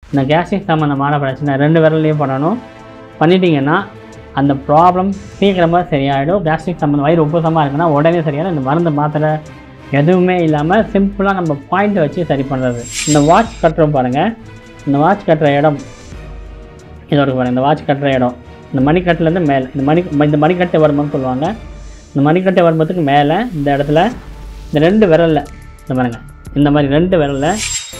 இந்த கேஸ்ட்ரிக் சம்மந்தமான பிரச்சனை ரெண்டு விரல்லையும் பண்ணணும் பண்ணிட்டீங்கன்னா அந்த ப்ராப்ளம் சீக்கிரமாக சரியாயிடும் கேஸ்ட்ரிக் சம்மந்தம் வயிறு உப்புசமாக இருக்குன்னா உடனே சரியாயிடும் இந்த மருந்து மாத்திரை எதுவுமே இல்லாமல் சிம்பிளாக நம்ம பாயிண்ட் வச்சு சரி பண்ணுறது இந்த வாட்ச் கட்டுறோம் பாருங்கள் இந்த வாட்ச் கட்டுற இடம் இது ஒரு பாருங்கள் இந்த வாட்ச் கட்டுற இடம் இந்த மணிக்கட்டுலேருந்து மேலே இந்த மணி இந்த மணிக்கட்டை வருமன்னு சொல்லுவாங்க இந்த மணிக்கட்டை வருமத்துக்கு மேலே இந்த இடத்துல இந்த ரெண்டு விரலில் இந்த பாருங்க இந்த மாதிரி ரெண்டு விரலில்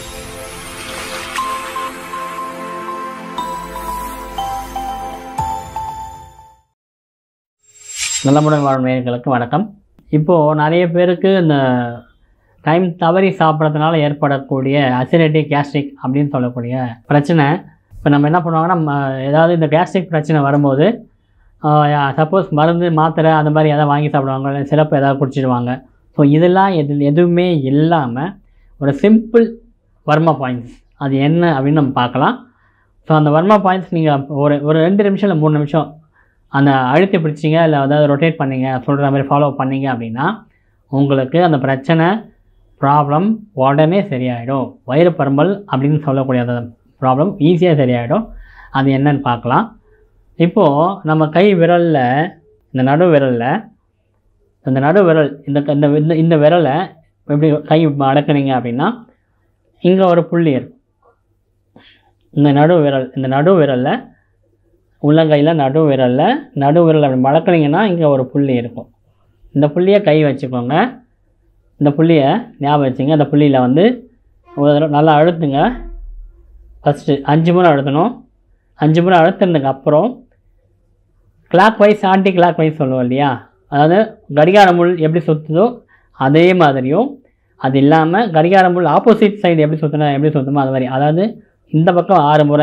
நலமுடன் வாழும் நேயர்களுக்கு வணக்கம் இப்போது நிறைய பேருக்கு இந்த டைம் தவறி சாப்பிட்றதுனால ஏற்படக்கூடிய அசிடிட்டி கேஸ்ட்ரிக் அப்படின்னு சொல்லக்கூடிய பிரச்சனை இப்போ நம்ம என்ன பண்ணுவாங்கன்னா நம்ம ஏதாவது இந்த கேஸ்ட்ரிக் பிரச்சனை வரும்போது சப்போஸ் மருந்து மாத்திரை அந்த மாதிரி எதாவது வாங்கி சாப்பிடுவாங்க இல்லை சிறப்பு ஏதாவது குடிச்சிடுவாங்க ஸோ இதெல்லாம் எது எதுவுமே இல்லாமல் ஒரு சிம்பிள் வர்மா பாயிண்ட்ஸ் அது என்ன அப்படின்னு நம்ம பார்க்கலாம் ஸோ அந்த வர்மா பாயிண்ட்ஸ் நீங்கள் ஒரு ஒரு ரெண்டு நிமிஷம் இல்லை மூணு நிமிஷம் அந்த அழுத்தி பிடிச்சிங்க இல்லை அதாவது ரொட்டேட் பண்ணீங்க சொல்கிற மாதிரி ஃபாலோ பண்ணீங்க அப்படின்னா உங்களுக்கு அந்த பிரச்சனை ப்ராப்ளம் உடனே சரியாயிடும் வயிறு பரும்பல் அப்படின்னு சொல்லக்கூடிய அந்த ப்ராப்ளம் ஈஸியாக சரியாயிடும் அது என்னன்னு பார்க்கலாம் இப்போது நம்ம கை விரலில் இந்த நடு விரலில் இந்த நடு விரல் இந்த இந்த இந்த இந்த விரலை எப்படி கை அடக்குனீங்க அப்படின்னா இங்கே ஒரு புள்ளி இருக்கும் இந்த நடு விரல் இந்த நடு விரலில் உள்ளங்கையில் நடு விரலில் நடு விரல் அப்படி மடக்குனீங்கன்னா இங்கே ஒரு புள்ளி இருக்கும் இந்த புள்ளியை கை வச்சுக்கோங்க இந்த புள்ளியை ஞாபகம் வச்சுங்க அந்த புள்ளியில் வந்து ஒரு தடவை நல்லா அழுத்துங்க ஃபஸ்ட்டு அஞ்சு முறை அழுத்தணும் அஞ்சு முறை அழுத்துனதுக்கு அப்புறம் clockwise anticlockwise சொல்லுவோம் இல்லையா அதாவது கடிகார முள் எப்படி சுற்றுதோ அதே மாதிரியும் அது இல்லாமல் கடிகார முள் ஆப்போசிட் சைடு எப்படி சுற்றினா எப்படி சுற்றுமோ அது மாதிரி அதாவது இந்த பக்கம் ஆறு முறை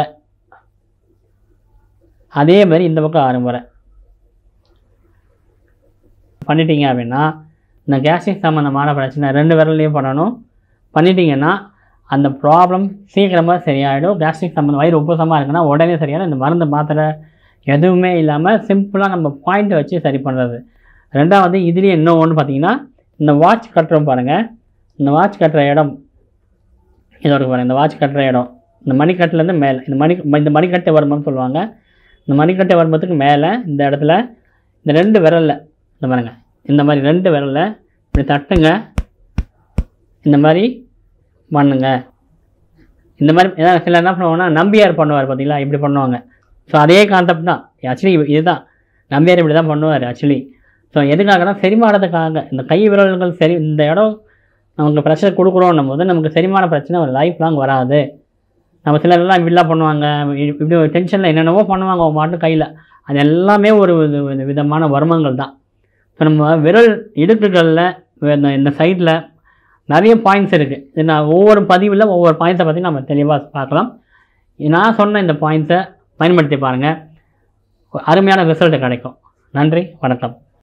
அதே மாதிரி இந்த பக்கம் ஆறு முறை பண்ணிட்டீங்க அப்படின்னா இந்த கேஸ்ட்ரிக் சம்மந்தமான பிரச்சனை ரெண்டு விரல்லையும் பண்ணணும் பண்ணிட்டீங்கன்னா அந்த ப்ராப்ளம் சீக்கிரமாக சரியாயிடும் கேஸ்ட்ரிக் சம்மந்தம் வயிறு உப்புசமாக இருக்குன்னா உடனே சரியாயிடும் இந்த மருந்து மாத்திரை எதுவுமே இல்லாமல் சிம்பிளாக நம்ம பாயிண்ட் வச்சு சரி பண்ணுறது ரெண்டாவது இதுலேயே இன்னும் ஒன்று பார்த்தீங்கன்னா இந்த வாட்ச் கட்டுறோம் பாருங்கள் இந்த வாட்ச் கட்டுற இடம் இது ஒரு பாருங்கள் இந்த வாட்ச் கட்டுற இடம் இந்த மணிக்கட்டுலேருந்து மேலே இந்த மணி இந்த மணிக்கட்டை வருமன்னு சொல்லுவாங்க இந்த மணிக்கட்டை வருமத்துக்கு மேலே இந்த இடத்துல இந்த ரெண்டு விரலில் இந்த பாருங்க இந்த மாதிரி ரெண்டு விரலில் இப்படி தட்டுங்க இந்த மாதிரி பண்ணுங்க இந்த மாதிரி ஏதாவது சில என்ன பண்ணுவாங்கன்னா நம்பியார் பண்ணுவார் பார்த்தீங்களா இப்படி பண்ணுவாங்க ஸோ அதே கான்செப்ட் தான் ஆக்சுவலி இதுதான் நம்பியார் இப்படி தான் பண்ணுவார் ஆக்சுவலி ஸோ எதுக்காகனா செரிமானத்துக்காக இந்த கை விரல்கள் சரி இந்த இடம் நமக்கு ப்ரெஷர் கொடுக்குறோன்னும் போது நமக்கு செரிமான பிரச்சனை ஒரு லைஃப் லாங் வராது நம்ம சிலர்லாம் இப்படிலாம் பண்ணுவாங்க இப்படி ஒரு டென்ஷனில் என்னென்னவோ பண்ணுவாங்க அவங்க மாட்டு கையில் அது எல்லாமே ஒரு வித- வித- விதமான வருமங்கள் தான் இப்போ நம்ம விரல் இடுக்குகளில் இந்த இந்த சைடில் நிறைய பாயிண்ட்ஸ் இருக்குது இது நான் ஒவ்வொரு பதிவில் ஒவ்வொரு பாயிண்ட்ஸை பற்றி நம்ம தெளிவாக பார்க்கலாம் நான் சொன்ன இந்த பாயிண்ட்ஸை பயன்படுத்தி பாருங்கள் அருமையான ரிசல்ட் கிடைக்கும் நன்றி வணக்கம்